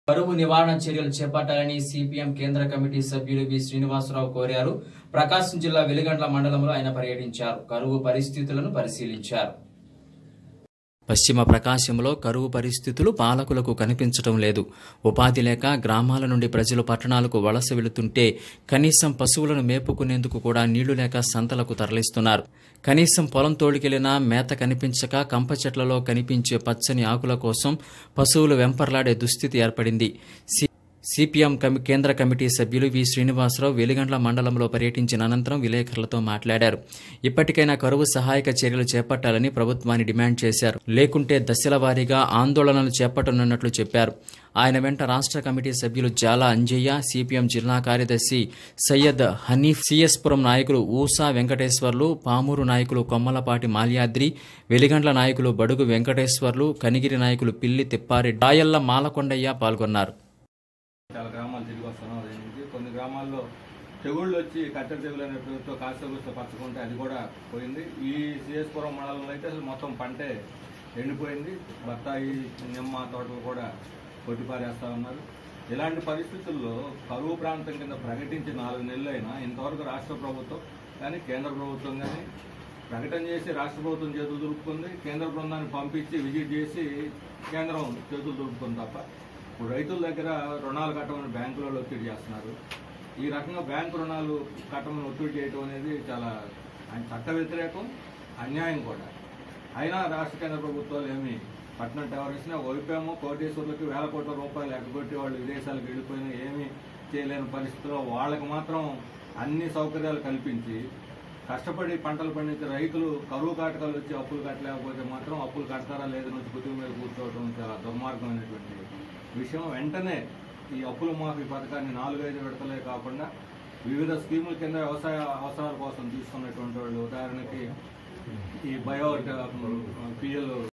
కరువు నివారణ చర్యలు చేపట్టాలని సిపిఎం కేంద్ర కమిటీ సభ్యులు బి శ్రీనివాసరావు కోరారు ప్రకాశం జిల్లా వెలిగండ్ల మండలంలో ఆయన పర్యటించారు కరువు పరిస్థితులను పరిశీలించారు పశ్చిమ ప్రకాశంలో కరువు పరిస్థితులు పాలకులకు కనిపించడం లేదు ఉపాధి లేక గ్రామాల నుండి ప్రజలు పట్టణాలకు వలస వెళుతుంటే కనీసం పశువులను మేపుకునేందుకు కూడా నీళ్లు లేక సంతలకు తరలిస్తున్నారు కనీసం పొలం తోడుకెళ్లినా మేత కనిపించక కంప చెట్లలో కనిపించే పచ్చని ఆకుల కోసం పశువులు వెంపర్లాడే దుస్థితి ఏర్పడింది సి- సిపిఎం కమి- కేంద్ర కమిటీ సభ్యులు వి శ్రీనివాసరావు వెలిగండ్ల మండలంలో పర్యటించిన అనంతరం విలేకరులతో మాట్లాడారు ఇప్పటికైనా కరువు సహాయక చర్యలు చేపట్టాలని ప్రభుత్వాన్ని డిమాండ్ చేశారు లేకుంటే దశల వారీగా ఆందోళనలు చేపట్టనున్నట్లు చెప్పారు ఆయన వెంట రాష్ట్ర కమిటీ సభ్యులు జాలా అంజయ్య సిపిఎం జిల్లా కార్యదర్శి సయ్యద్ హనీఫ్ సిఎస్పురం నాయకులు ఊసా వెంకటేశ్వర్లు పామూరు నాయకులు కొమ్మలపాటి మాల్యాద్రి వెలిగండ్ల నాయకులు బడుగు వెంకటేశ్వర్లు కనిగిరి నాయకులు పిల్లి తిప్పారెడ్డి రాయల్ల మాలకొండయ్య పాల్గొన్నారు చాలా గ్రామాలు తిరిగి వస్తున్నాం అదే నుంచి కొన్ని గ్రామాల్లో తెగుళ్ళు వచ్చి కట్టెల తెగులు అనే పేరుతో కాస్త పచ్చకుంటే అది కూడా పోయింది ఈ సిఎస్పురం మండలంలో అయితే అసలు మొత్తం పంటే ఎండిపోయింది బత్తాయి నిమ్మ తోటలు కూడా కొట్టిపారేస్తా ఉన్నారు ఇలాంటి పరిస్థితుల్లో కరువు ప్రాంతం కింద ప్రకటించి నాలుగు నెలలు అయినా ఇంతవరకు రాష్ట్ర ప్రభుత్వం కానీ కేంద్ర ప్రభుత్వం కానీ ప్రకటన చేసి రాష్ట్ర ప్రభుత్వం చేతులు దులుపుకుంది కేంద్ర బృందాన్ని పంపించి విజిట్ చేసి కేంద్రం చేతులు దులుపుకుంది తప్ప ఇప్పుడు రైతుల దగ్గర రుణాలు కట్టమని బ్యాంకులలో ఒత్తిడి చేస్తున్నారు ఈ రకంగా బ్యాంకు రుణాలు కట్టమని ఒత్తిడి చేయడం అనేది చాలా ఆయన చట్ట వ్యతిరేకం అన్యాయం కూడా అయినా రాష్ట్ర కేంద్ర ప్రభుత్వాలు ఏమి పట్టినట్టు ఎవరిసినా వైపేమో కోటేశ్వర్లకి వేల కోట్ల రూపాయలు ఎగ్గొట్టి వాళ్ళు విదేశాలకు వెళ్ళిపోయినా ఏమీ చేయలేని పరిస్థితిలో వాళ్ళకి మాత్రం అన్ని సౌకర్యాలు కల్పించి కష్టపడి పంటలు పండించే రైతులు కరువు కాటకాలు వచ్చి అప్పులు కట్టలేకపోతే మాత్రం అప్పులు కడతారా లేదని వచ్చి కుటుంబం మీద కూర్చోవడం చాలా దుర్మార్గమైనటువంటి విషయం వెంటనే ఈ అప్పుల మాఫీ పథకాన్ని నాలుగైదు విడతలే కాకుండా వివిధ స్కీముల కింద వ్యవసాయ అవసరాల కోసం తీసుకున్నటువంటి వాళ్ళు ఉదాహరణకి ఈ బయో పిఎల్